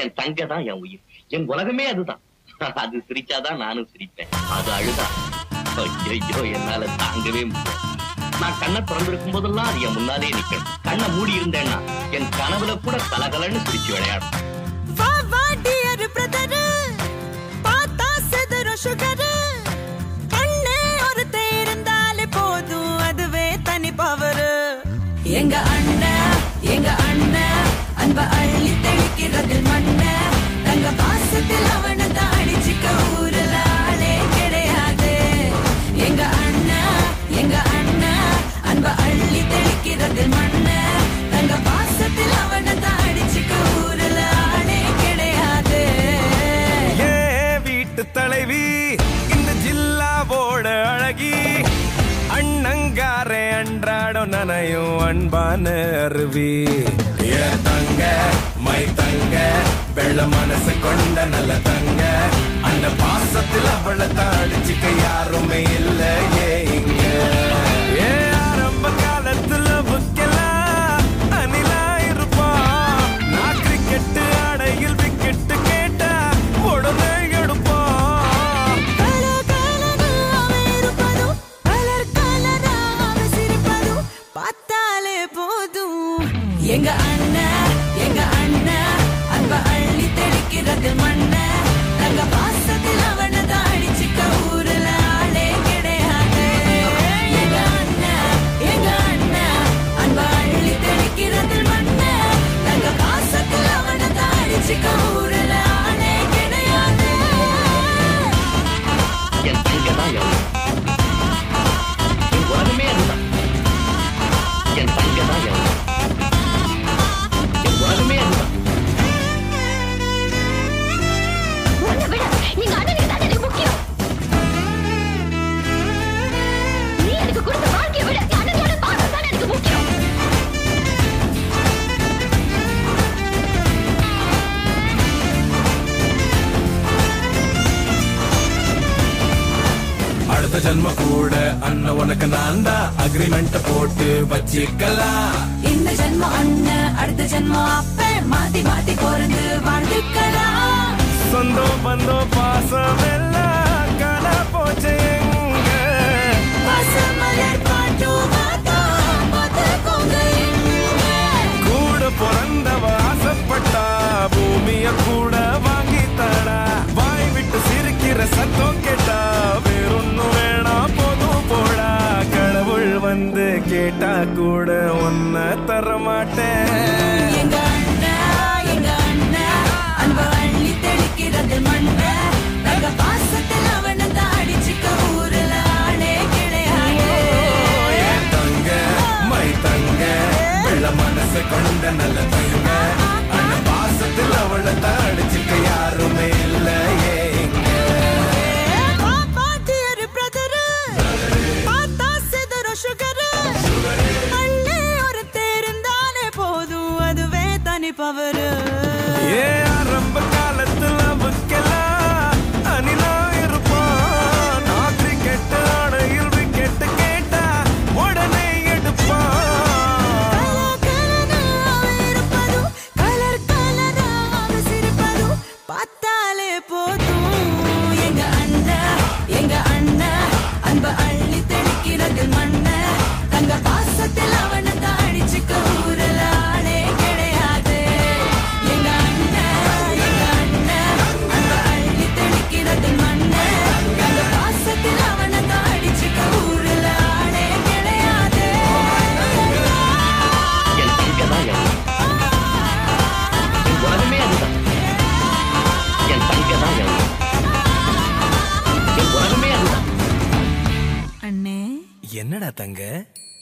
என் தங்க தான் என் உயிர் என் உலகமே அதுதான் அது சிரிச்சாதான் நானும் சிரிப்பேன் அது அழுதா ஐயோ என்னால தாங்கவே முடியாது நான் கண்ணை திறந்திருக்கும் போதெல்லாம் அது என் முன்னாலே நிக்கணும் கண்ணை மூடி இருந்தேன்னா என் கனவுல கூட கலகலன்னு சிரிச்சு விளையாடும் வா வா டியர் பிரதர் பார்த்தா செதற சுகர் கண்ணே ஒருத்தன் இருந்தாலே போதும் அதுவே தனி பவர் எங்க அண்ணன் எங்க அண்ணன் அன்ப அள்ளி தெளிக்கிறதில் மண்ண தங்க பாசத்தில் அவனை தான் அடிச்சுக்க ஊருல ஆளே கிடையாது எங்க அண்ணன் எங்க அண்ணன் அன்ப அள்ளி தெளிக்கிறதில் மண்ண தங்க பாசத்தில் அவனை தான் அடிச்சுக்க ஊருல ஆளே கிடையாது ஏ வீட்டு தலைவி இந்த ஜில்லாவோட அழகி அண்ணங்காரே அன்றாடம் நனையும் அன்பான அருவி ஏ தங்க மை தங்க வெள்ள மனசு கொண்ட நல்ல தங்க அந்த பாசத்தில் அவளை தாடிச்சுக்க யாருமே இல்ல ஏ இங்க ஏ ஆரம்ப காலத்துல புக்கெல்லாம் அணிலா இருப்பா நான் கிரிக்கெட் ஆடையில் விக்கெட் கேட்டா உடனே எடுப்பா பார்த்தாலே போதும் எங்க அண்ணன் எங்க அண்ணன் அன்ப அள்ளி தெளிக்கிறது மண்ண தங்க பாசத்தில் அவனை தான் அடிச்சுக்க ஊருல ஆளே கிடையாது எங்க அண்ணன் எங்க அண்ணன் அன்ப அள்ளி தெளிக்கிறது மண்ண தங்க பாசத்தில் அவனை தான் அடிச்சுக்க ஊருல ஆளே கிடையாது என் தங்க தான் என் உயிர். என் உலகமே அதுதான் என் தங்க தான் என் உயிர். என் உலகமே அதுதான் உன்னை விட எங்க அண்ணனுக்கு தான் எனக்கு முக்கியம் நீ எனக்கு கொடுத்த வாழ்க்கையை விட என் அண்ணனோட பாசம் தான் எனக்கு முக்கியம் அடுத்த ஜென்ம கூட அண்ணன் உனக்கு நான் தான் அக்ரிமெண்ட் போட்டு வச்சிக்கலாம் இந்த ஜென்மம் அண்ணன் அடுத்த ஜென்மம் அப்ப மாத்தி மாத்தி பிறந்து வாழ்ந்துக்கலாம் சொந்தம் பந்தம் பாசம் எல்லாம் காண போச்சு எங்க பசுமலர் பாட்டும் மாத்தோம் பார்த்துக்கோங்க எங்க. கூட பிறந்தவ ஆசைப்பட்டா பூமிய கூட வாங்கி தரா வாய் விட்டு சிரிக்கிற சத்தம் கேட்டா வேறொன்னும் வேணாம் போதும் போடா கடவுள் வந்து கேட்டா கூட ஒன்ன தர மாட்டேன் எங்க அண்ணா, எங்க அண்ணா, அன்ப அள்ளி தெளிக்கிறது மண்ண. தங்க பாசத்தில் அவனை தான் அடிச்சுக்க ஊருல ஆளே கிடையாது. என் தங்க மை தங்க வெள்ள மனசு கொண்ட நல்ல தங்க அந்த பாசத்தில் அவளை தாடிச்சுக்க யாருமே இல்லையே இங்க பாப்பா dear brother, பார்த்தா சிதறும் sugar. அள்ளி ஒருத்தன் இருந்தாலே போதும் அதுவே தனி பவர் ஏ ஆரம்ப காலத்துல புக்கெல்லாம் அணிலா இருப்பான் நான் கிரிக்கெட் ஆடையில் விக்கெட் கேட்டா உடனே எடுப்பான் பார்த்தாலே போதும் எங்க அண்ணா எங்க அண்ணா அன்ப அள்ளி தெளிக்கிறது மண்ண தங்க பாசத்தில் அவனை தான் அடிச்சுக்க ஊரல ஆளே கிடையாது எங்க அண்ணா எங்க அண்ணா அன்ப அள்ளி தெளிக்கிறது மண்ண தங்க பாசத்தில் அவனை தான் அடிச்சுக்க ஊரல ஆளே கிடையாது என் தங்க தான் என் உயிர். என் உலகமே அதுதான் என் தங்க தான் என் உயிர். என் உலகமே அதுதான் அண்ணே என்னடா தங்க